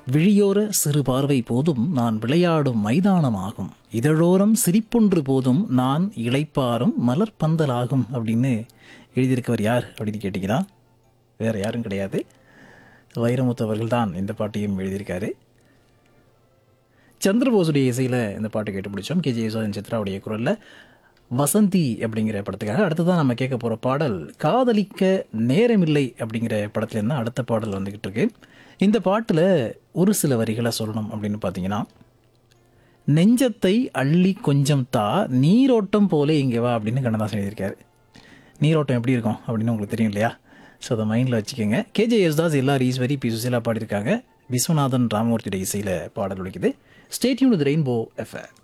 விழியோர சிறு பார்வை போதும் நான் விளையாடும் மைதானமாகும் இதழோரம் சிரிப்பொன்று போதும் நான் இளைப்பாறும் மலர் பந்தலாகும் அப்படின்னு எழுதியிருக்கவர் யார் அப்படின்னு கேட்டிங்கன்னா வேற யாரும் கிடையாது வைரமுத்து அவர்கள் தான் இந்த பாட்டையும் எழுதியிருக்காரு சந்திரபோஸுடைய இசையில் இந்த பாட்டு கேட்டு பிடிச்சோம் கேஜே யசோதன் சித்ராவுடைய குரலில் வசந்தி அப்படிங்கிற படத்துக்காக அடுத்ததான் நம்ம கேட்க போகிற பாடல் காதலிக்க நேரமில்லை அப்படிங்கிற படத்துலேருந்து தான் அடுத்த பாடல் வந்துக்கிட்டு இருக்கு இந்த பாட்டில் ஒரு சில வரிகளை சொல்லணும் அப்படின்னு பார்த்தீங்கன்னா நெஞ்சத்தை அள்ளி கொஞ்சம் தா நீரோட்டம் போல இங்கே வா அப்படின்னு கண்ணதாசன் எழுதியிருக்காரு நீரோட்டம் எப்படி இருக்கும் அப்படின்னு உங்களுக்கு தெரியும் இல்லையா ஸோ அதை மைண்டில் வச்சுக்கோங்க கேஜே யேசுதாஸ் எல்லாரும் ஈஸ்வரி பி சுசீலா பாடியிருக்காங்க விஸ்வநாதன் ராமமூர்த்தியோட இசையில் பாடல் ஒழிக்குது ஸ்டேட்யூன் ரெயின்போ எஃப்எம்